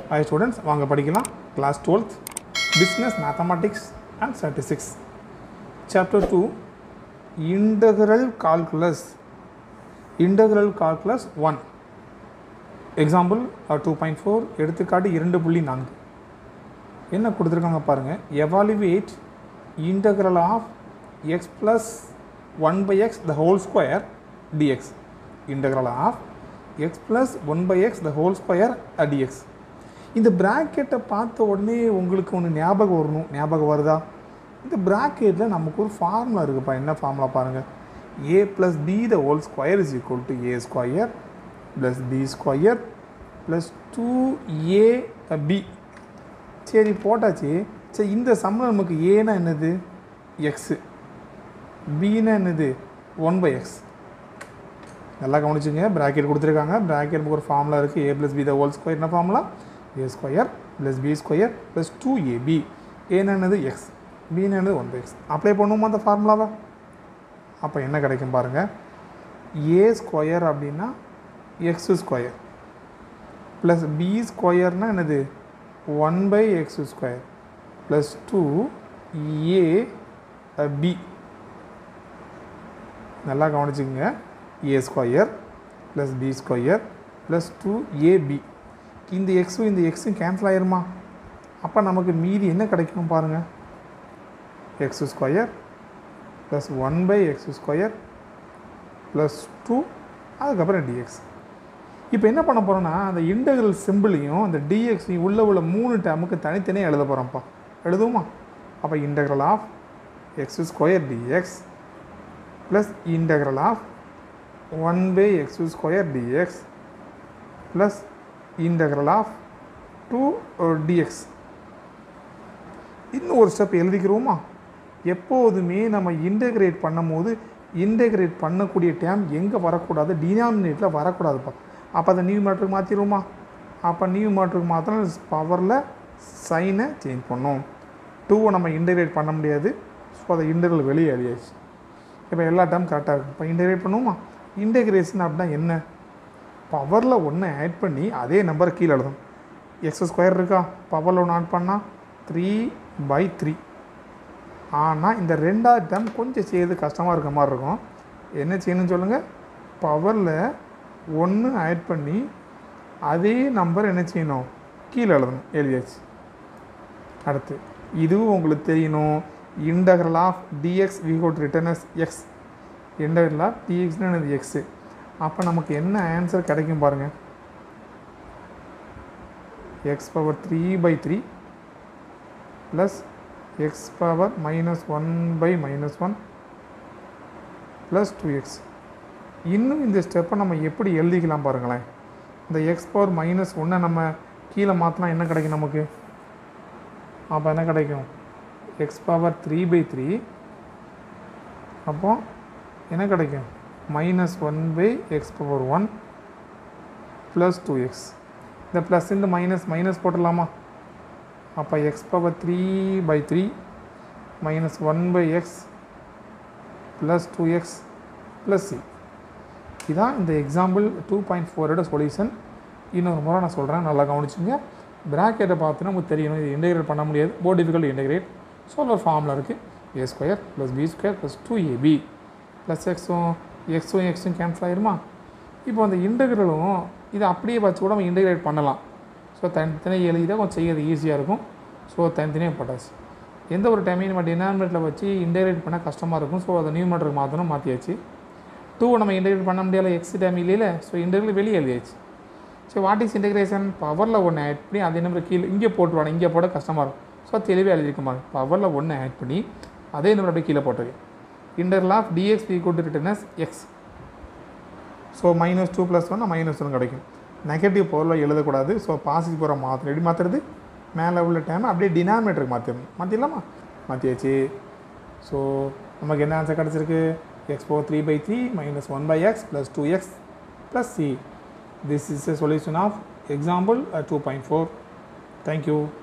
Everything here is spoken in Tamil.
ஹாய் ஸ்டூடெண்ட்ஸ் வாங்க படிக்கலாம் class twelfth business mathematics and statistics chapter two integral calculus integral calculus one example two point four எடுத்துக்காட்டு இரண்டு புள்ளி நான்கு என்ன கொடுத்துருக்காங்க பாருங்கள் evaluate integral of x plus one by x the whole square dx integral of x plus one by x the whole square dx இந்த ப்ராக்கெட்டை பார்த்த உடனே உங்களுக்கு ஒன்று ஞாபகம் வரணும் ஞாபகம் வருதா இந்த ப்ராக்கெட்டில் நமக்கு ஒரு ஃபார்முலா இருக்குப்பா என்ன ஃபார்முலா பாருங்கள் a plus b the whole square is equal to a square plus b square plus two a b சரி போட்டாச்சு சரி இந்த சம்மில் நமக்கு ஏனா என்னது எக்ஸு பின்னா என்னது ஒன் பை எக்ஸ் நல்லா கவனிச்சுங்க ப்ராக்கெட் கொடுத்துருக்காங்க ப்ராக்கெட் நமக்கு ஒரு ஃபார்முலா இருக்குது a plus b the whole square என்ன formula a square plus b square plus two ab ஏன்னு எக்ஸ் பின்னு ஒன் பை எக்ஸ் அப்ளை பண்ணுவோமா அந்த ஃபார்முலாவை அப்போ என்ன கிடைக்கும் பாருங்கள் ஏ ஸ்கொயர் அப்படின்னா எக்ஸ் ஸ்கொயர் ப்ளஸ் பி ஸ்கொயர்னால் என்னது one by x square plus two a b நல்லா கவனிச்சுக்கோங்க a square plus b square plus two ab இந்த எக்ஸும் இந்த எக்ஸும் கேன்சல் ஆயிருமா அப்போ நமக்கு மீதி என்ன கிடைக்கும் பாருங்கள் x square plus one by x square plus two அதுக்கப்புறம் டிஎக்ஸ் இப்போ என்ன பண்ண போகிறோன்னா அந்த இன்டகிரல் சிம்பிளையும் அந்த டிஎக்ஸையும் உள்ள உள்ள மூணு டேமுக்கு தனித்தனியாக எழுத போகிறோம்ப்பா எழுதுவோமா அப்போ integral of x square dx plus integral of one by x square dx plus integral of two dx இன்னும் ஒரு ஸ்டெப் எழுதிக்கிறோமா எப்போதுமே நம்ம இன்டகிரேட் பண்ணும்போது இன்டகிரேட் பண்ணக்கூடிய டேம் எங்கே வரக்கூடாது டினாமினேட்டில் வரக்கூடாதுப்பா அப்போ அதை நியூ மேட்ருக்கு மாற்றிடுவோமா அப்போ நியூ மேட்ருக்கு மாத்திரம் பவரில் சைனை சேஞ்ச் பண்ணோம் டூவை நம்ம இன்டகிரேட் பண்ண முடியாது ஸோ அதை இன்டகிரல் வெளியே எழுதியாச்சு இப்போ எல்லா டேம் கரெக்டாக இருக்கும் இப்போ இன்டகிரேட் பண்ணுவோமா இன்டகிரேஷன் அப்படின்னா என்ன பவரில் ஒன்று ஆட் பண்ணி அதே நம்பரை கீழே எழுதும் எக்ஸ் ஸ்கொயர் இருக்கா பவரில் ஒன்று ஆட் பண்ணால் த்ரீ பை த்ரீ ஆனால் இந்த ரெண்டாவது டேம் கொஞ்சம் செய்யறது கஷ்டமாக இருக்க மாதிரி இருக்கும் என்ன செய்யணும்னு சொல்லுங்கள் பவரில் ஒன்று ஆட் பண்ணி அதே நம்பர் என்ன செய்யணும் கீழே எழுதணும் எழுதியாச்சு அடுத்து இதுவும் உங்களுக்கு தெரியணும் integral of dx we got written as x integral of டிஎக்ஸ்னு என்னது எக்ஸு அப்போ நமக்கு என்ன ஆன்சர் கிடைக்கும் பாருங்கள் x power three by three plus x power minus one by minus one plus two x இன்னும் இந்த ஸ்டெப்பை நம்ம எப்படி எழுதிக்கலாம் பாருங்களேன் இந்த எக்ஸ் பவர் மைனஸ் ஒன்றை நம்ம கீழே மாற்றினா என்ன கிடைக்கும் நமக்கு அப்போ என்ன கிடைக்கும் x power three by three அப்போ என்ன கிடைக்கும் minus one by x power one plus two x இந்த ப்ளஸ் இந்த மைனஸ் மைனஸ் போட்டுடலாமா அப்போ x power three by three minus one by x plus two x plus c இதான் இந்த எக்ஸாம்பிள் டூ பாயிண்ட் ஃபோரோட சொல்யூஷன் இன்னொரு முறை நான் சொல்கிறேன் நல்லா கவனிச்சுங்க ப்ராக்கெட்டை பார்த்துன்னா உங்களுக்கு தெரியணும் இது இன்டெகிரேட் பண்ண முடியாது போர் டிஃபிகல்ட் இன்டெகிரேட் ஸோ ஒரு ஃபார்மில் இருக்குது a square plus b square plus two ab plus எக்ஸும் எக்ஸும் எக்ஸும் கேன்சல் ஆயிருமா இப்போ அந்த இன்டெகிரலும் இதை அப்படியே வச்சு கூட நம்ம இன்டெகிரேட் பண்ணலாம் ஸோ தனித்தனியாக எழுதி தான் கொஞ்சம் செய்யறது ஈஸியாக இருக்கும் ஸோ தனித்தனியாக போட்டாச்சு எந்த ஒரு டைமையும் நம்ம டினாமினேட்டில் வச்சு இன்டெகிரேட் பண்ணால் கஷ்டமாக இருக்கும் ஸோ அதை நியூமேட்டருக்கு மாற்றணும் மாற்றியாச்சு டூ நம்ம இன்டெகிரேட் பண்ண முடியல எக்ஸ் டைம் இல்லையில ஸோ இன்டெகிரல் வெளியே எழுதியாச்சு ஸோ வாட் இஸ் இன்டெகிரேஷன் பவரில் ஒன்று ஆட் பண்ணி அதே நம்பர் கீழே இங்கே போட்டுருவாங்க இங்கே போட கஷ்டமாக இருக்கும் ஸோ தெளிவாக எழுதியிருக்க மாதிரி பவரில் ஒன்று ஆட் பண்ணி அதே நம்பர் அப்படியே கீழே போட்டிருக்கேன் integral of dx equal to written as x so minus two plus one minus ஒன்று கிடைக்கும் நெகட்டிவ் பவரில் எழுதக்கூடாது ஸோ பாசிட்டிவ் பவரை மாற்றணும் எப்படி மாற்றுறது மேலே உள்ள டைம் அப்படியே டினாமினேட்டருக்கு மாற்றிடணும் மாற்றிடலாமா மாற்றியாச்சு ஸோ நமக்கு என்ன ஆன்சர் கிடச்சிருக்கு x four three by three minus one by x plus two x plus c this is a solution of example two point four thank you